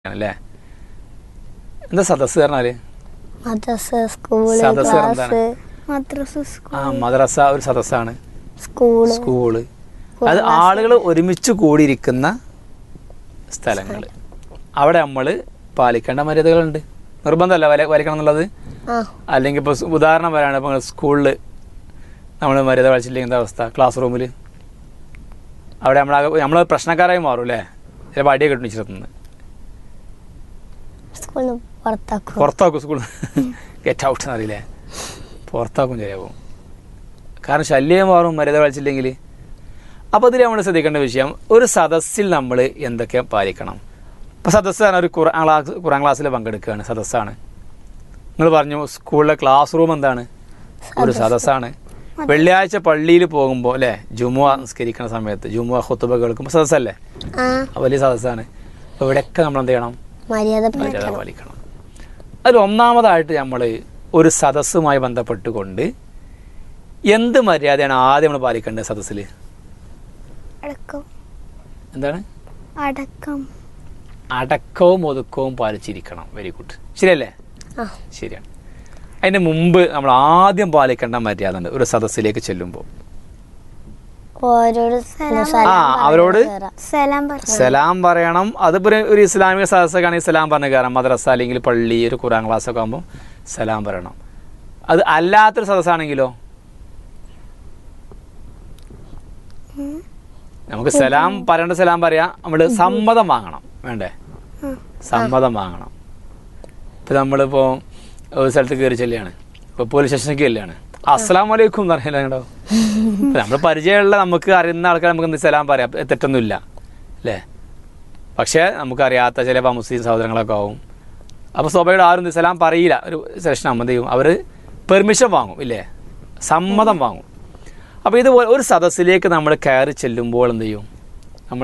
അല്ലേ എന്താ സദസ് പറഞ്ഞാല് മദ്രസ സ്കൂള് സദസ്സ് ക്ലാസ് മദ്രസ ആ മദ്രസ ഒരു സദസ്സാണ് സ്കൂള് സ്കൂള് അത് ആളുകൾ ഒരുമിച്ച് കൂടിയിരിക്കുന്ന സ്ഥലങ്ങൾ അവിടെ നമ്മൾ പാലിക്കേണ്ട മര്യാദകളുണ്ട് നിർബന്ധമല്ല വല വരയ്ക്കണം എന്നുള്ളത് ആ അല്ലെങ്കിൽ ഇപ്പോൾ ഉദാഹരണം പറയാണ് ഇപ്പോൾ സ്കൂളിൽ നമ്മൾ മര്യാദ കളിച്ചില്ലെങ്കിൽ എന്താ അവസ്ഥ ക്ലാസ് റൂമിൽ അവിടെ നമ്മളാകെ നമ്മൾ പ്രശ്നക്കാരായി മാറും അല്ലേ ചിലപ്പോൾ അടിയൊക്കെ കിട്ടും ടീച്ചറത്തുനിന്ന് സ്കൂളിൽ നിന്ന് പുറത്താക്കും പുറത്താക്കും സ്കൂളിൽ ഗെറ്റ് ഔട്ട് എന്നറിയില്ലേ പുറത്താക്കും ചിലപ്പോൾ കാരണം ശല്യം മാറും മര്യാദ കളിച്ചില്ലെങ്കിൽ അപ്പോൾ ഇതിൽ നമ്മൾ ശ്രദ്ധിക്കേണ്ട വിഷയം ഒരു സദസ്സിൽ നമ്മൾ എന്തൊക്കെ പാലിക്കണം ഇപ്പോൾ സദസ്സാണ് ഒരു ഖുറാൻ ക്ലാസ് ഖുറാൻ ക്ലാസ്സിൽ പങ്കെടുക്കുകയാണ് സദസ്സാണ് നിങ്ങൾ പറഞ്ഞു സ്കൂളിലെ ക്ലാസ് റൂം എന്താണ് ഒരു സദസ്സാണ് വെള്ളിയാഴ്ച പള്ളിയിൽ പോകുമ്പോൾ അല്ലേ ജുമുഅ നിസ്കരിക്കുന്ന സമയത്ത് ജുമുഅ ഹുത്തുബ കേൾക്കുമ്പോൾ സദസ്സല്ലേ ആ ആ വലിയ സദസ്സാണ് അപ്പോൾ ഇവിടെയൊക്കെ നമ്മൾ എന്ത് ചെയ്യണം മര്യാദ മര്യാദ പാലിക്കണം പാലിക്കണം അതിൽ ഒന്നാമതായിട്ട് നമ്മൾ ഒരു സദസ്സുമായി ബന്ധപ്പെട്ടുകൊണ്ട് എന്ത് മര്യാദയാണ് ആദ്യം നമ്മൾ പാലിക്കേണ്ടത് സദസ്സിൽ അടക്കം എന്താണ് അടക്കം അടക്കവും ഒതുക്കവും പാലിച്ചിരിക്കണം വെരി ഗുഡ് ശരിയല്ലേ ആ ശരിയാണ് അതിന് മുമ്പ് നമ്മൾ ആദ്യം പാലിക്കേണ്ട മര്യാദ ഉണ്ട് ഒരു സദസ്സിലേക്ക് ചെല്ലുമ്പോൾ ഓരോട് ആ അവരോട് സലാം പറഞ്ഞു സലാം പറയണം അതിപ്പോ ഒരു- ഒരു ഇസ്ലാമിക സദസ്സൊക്കെ ആണെങ്കിൽ സലാം പറഞ്ഞു കയറാം മദ്രസ അല്ലെങ്കിൽ പള്ളി ഒരു ഖുറാൻ ക്ലാസ് ഒക്കെ ആകുമ്പോൾ സലാം പറയണം അത് അല്ലാത്തൊരു സദസ്സാണെങ്കിലോ നമുക്ക് സലാം പറയേണ്ട സലാം പറയാം നമ്മള് സമ്മതം വാങ്ങണം വേണ്ടേ സമ്മതം വാങ്ങണം ഇപ്പൊ നമ്മളിപ്പോ ഒരു സ്ഥലത്ത് കയറി ചെല്ലുകയാണ് ഇപ്പൊ പോലീസ് സ്റ്റേഷനിലേക്ക് ചെല്ലുകയാണ് അസ്സലാം വലൈക്കും എന്ന് അറിയില്ലോ നമ്മൾ പരിചയമുള്ള നമുക്ക് അറിയുന്ന ആൾക്കാർ നമുക്ക് എന്ത് സലാം പറയാം തെറ്റൊന്നുമില്ല അല്ലേ പക്ഷേ നമുക്കറിയാത്ത ചിലപ്പോൾ മുസ്ലിം സഹോദരങ്ങളൊക്കെ ആവും അപ്പോൾ സ്വാഭാവികം ആരും എന്ത് സലാം പറയില്ല ഒരു സെഷൻ ആകുമ്പോൾ എന്ത് ചെയ്യും അവർ പെർമിഷൻ വാങ്ങും ഇല്ലേ സമ്മതം വാങ്ങും അപ്പോൾ ഇതുപോലെ ഒരു സദസ്സിലേക്ക് നമ്മൾ കയറി ചെല്ലുമ്പോൾ എന്ത് ചെയ്യും നമ്മൾ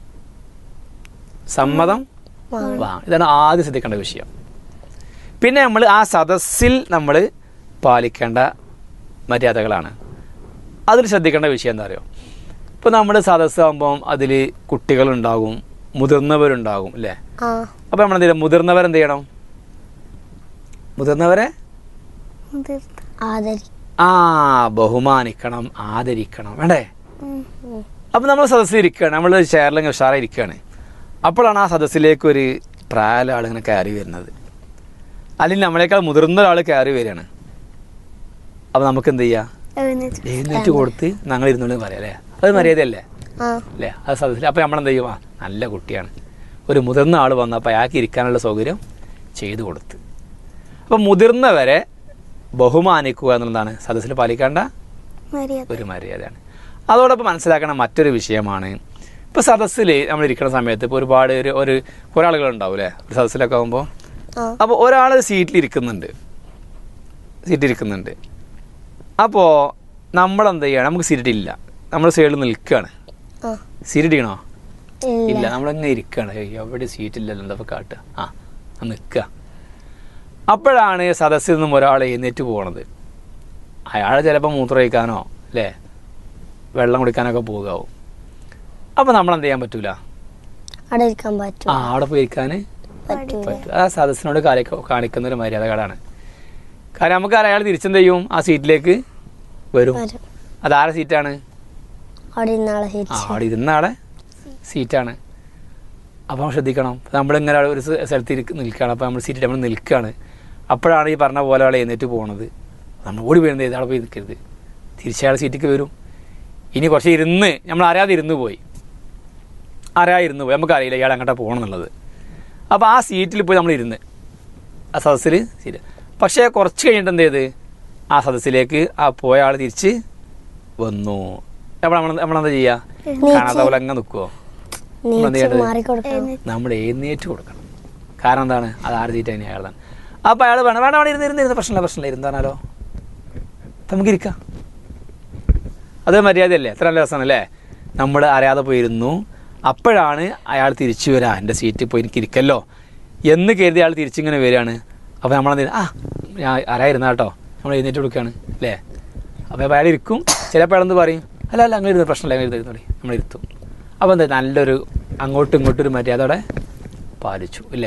സമ്മതം വാങ്ങും ഇതാണ് ആദ്യം ശ്രദ്ധിക്കേണ്ട വിഷയം പിന്നെ നമ്മൾ ആ സദസ്സിൽ നമ്മൾ പാലിക്കേണ്ട മര്യാദകളാണ് അതിൽ ശ്രദ്ധിക്കേണ്ട വിഷയം എന്താ അറിയോ ഇപ്പോൾ നമ്മുടെ സദസ്സാകുമ്പം അതിൽ കുട്ടികളുണ്ടാകും മുതിർന്നവരുണ്ടാകും അല്ലേ ആ അപ്പോൾ നമ്മൾ എന്ത് ചെയ്യണം മുതിർന്നവരെന്ത് ചെയ്യണം മുതിർന്നവരെ മുതിർത്ത ആദരി ആ ബഹുമാനിക്കണം ആദരിക്കണം വേണ്ടേ ഉം. അപ്പോൾ നമ്മൾ സദസ്സിൽ ഇരിക്കുകയാണ് നമ്മൾ ചെയറിലിങ്ങനെ ഉഷാറായി ഇരിക്കുകയാണ് അപ്പോഴാണ് ആ സദസ്സിലേക്ക് ഒരു പ്രായ ആൾ ഇങ്ങനെ കയറി വരുന്നത് അല്ലെങ്കിൽ നമ്മളെക്കാൾ മുതിർന്ന ഒരാൾ കയറി വരികയാണ് അപ്പോൾ നമുക്ക് എന്ത് ചെയ്യാം എഴുന്നേറ്റ് എഴുന്നേറ്റ് കൊടുത്ത് ഞങ്ങൾ ഇരുന്നോളൂ പറയാം അല്ലേ അത് മര്യാദയല്ലേ ആ അല്ലേ അത് സദസ്സിൽ അപ്പോൾ നമ്മളെന്ത് ചെയ്യും ആ നല്ല കുട്ടിയാണ് ഒരു മുതിർന്ന ആൾ വന്നപ്പോൾ അയാൾക്ക് ഇരിക്കാനുള്ള സൗകര്യം ചെയ്തു കൊടുത്ത് അപ്പോൾ മുതിർന്നവരെ ബഹുമാനിക്കുക എന്നുള്ളതാണ് സദസ്സിൽ പാലിക്കേണ്ട മര്യാദ ഒരു മര്യാദയാണ് അതോടൊപ്പം മനസ്സിലാക്കണ മറ്റൊരു വിഷയമാണ് ഇപ്പോൾ സദസ്സിൽ നമ്മൾ ഇരിക്കുന്ന സമയത്ത് ഇപ്പോൾ ഒരുപാട് ഒരു ഒരു കുറേ ആളുകൾ ഉണ്ടാവും അല്ലേ ഒരു സദസ്സിലൊക്കെ ആകുമ്പോൾ ആ അപ്പോൾ ഒരാൾ സീറ്റിൽ ഇരിക്കുന്നുണ്ട് സീറ്റിൽ ഇരിക്കുന്നുണ്ട് അപ്പോൾ നമ്മൾ എന്ത് ചെയ്യണം നമുക്ക് സീറ്റ് ഇല്ല നമ്മൾ സൈഡിൽ നിൽക്കുകയാണ് ആ സീറ്റ് ഇടിക്കണോ ഇല്ല ഇല്ല നമ്മളങ്ങനെ ഇരിക്കുകയാണ് ഏയ് എവിടെ സീറ്റ് ഇല്ലല്ലോ എന്താ ഇപ്പോൾ കാട്ടുക ആ നിൽക്കുക അപ്പോഴാണ് സദസ്സിൽ നിന്നും ഒരാൾ എഴുന്നേറ്റ് പോകണത് അയാൾ ചിലപ്പോൾ മൂത്രം ഒഴിക്കാനോ അല്ലേ വെള്ളം കുടിക്കാനൊക്കെ പോകാവും അപ്പോൾ നമ്മൾ എന്ത് ചെയ്യാൻ പറ്റൂല അവിടെ ഇരിക്കാൻ പറ്റും ആ അവിടെ പോയി ഇരിക്കാൻ പറ്റൂല പറ്റും ആ സദസ്സിനോട് കാണിക്ക കാണിക്കുന്ന ഒരു മര്യാദകളാണ് കാരണം നമുക്കറിയാം അയാൾ തിരിച്ചെന്ത് ചെയ്യും ആ സീറ്റിലേക്ക് വരും വരും അതാരെ സീറ്റാണ് അവിടെ ഇന്നാളെ ആ തിരിച്ച് അവിടെ ഇരുന്ന ആളെ സീറ്റാണ് അപ്പോൾ നമ്മൾ ശ്രദ്ധിക്കണം നമ്മളിങ്ങനെ ഒരു സ്ഥ- സ്ഥലത്ത് ഇരിക്ക നിൽക്കുകയാണ് അപ്പോൾ നമ്മൾ സീറ്റിൽ നമ്മൾ നിൽക്കുകയാണ് അപ്പോഴാണ് ഈ പറഞ്ഞ പോലെ ആൾ എഴുന്നേറ്റ് പോകുന്നത് നമ്മൾ ഓടി വീഴുന്നത് ഏത് അവിടെ പോയി നിൽക്കരുത് തിരിച്ചയാൾ സീറ്റിലേക്ക് വരും ഇനി കുറച്ച് ഇരുന്ന് നമ്മൾ അറിയാതെ ഇരുന്ന് പോയി അറിയാതെ ഇരുന്ന് പോയി നമുക്കറിയില്ല ഇയാൾ അങ്ങോട്ടാ പോകണം എന്നുള്ളത് അപ്പോൾ ആ സീറ്റിൽ പോയി നമ്മൾ ഇരുന്ന് ആ സദസ്സിൽ സീറ്റ് പക്ഷേ കുറച്ച് കഴിഞ്ഞിട്ട് എന്ത് ചെയ്ത് ആ സദസ്സിലേക്ക് ആ പോയ ആൾ തിരിച്ച് വന്നു അപ്പോൾ നമ്മൾ നമ്മളെന്താ ചെയ്യുക കാണാത്ത പോലെ അങ്ങ് നിൽക്കുമോ എന്ത് നീച്ച് ചെയ്യേണ്ടത്? മാറിക്കൊടുക്കണം നമ്മൾ എഴുന്നേറ്റ് കൊടുക്കണം കാരണം എന്താണ് അത് ആര് തീറ്റ തന്നെ അയാളാണ് അപ്പോൾ അയാൾ വേണം വേണം അവിടെ ഇരുന്ന് ഇരുന്ന് ഇരുന്ന് പ്രശ്നമില്ല പ്രശ്നമില്ല ഇരുന്നാലോ അപ്പം നമുക്ക് ഇരിക്കാം അത് മര്യാദയല്ലേ എത്ര നല്ല രസമാണ് അല്ലേ നമ്മൾ അറിയാതെ പോയിരുന്നു അപ്പോഴാണ് അയാൾ തിരിച്ചു വരാ എൻ്റെ സീറ്റിൽ പോയി എനിക്ക് ഇരിക്കല്ലോ എന്ന് കരുതി അയാൾ തിരിച്ചിങ്ങനെ വരികയാണ് അപ്പോൾ നമ്മളെന്ത് ചെയ്യും? ആ ഞാൻ ആരായിരുന്ന കേട്ടോ നമ്മൾ എഴുന്നേറ്റ് കൊടുക്കുകയാണ് അല്ലേ അപ്പോൾ അയാൾ ഇരിക്കും ചിലപ്പോൾ അയാൾ എന്ത് പറയും അല്ല അല്ല അങ്ങനെ ഇരുന്ന് പ്രശ്നമില്ല അങ്ങനെ ഇരുന്നോളി നമ്മൾ ഇരുത്തും അപ്പോൾ എന്താ നല്ലൊരു അങ്ങോട്ടും ഇങ്ങോട്ടും ഒരു മര്യാദ അവിടെ പാലിച്ചു ഇല്ലേ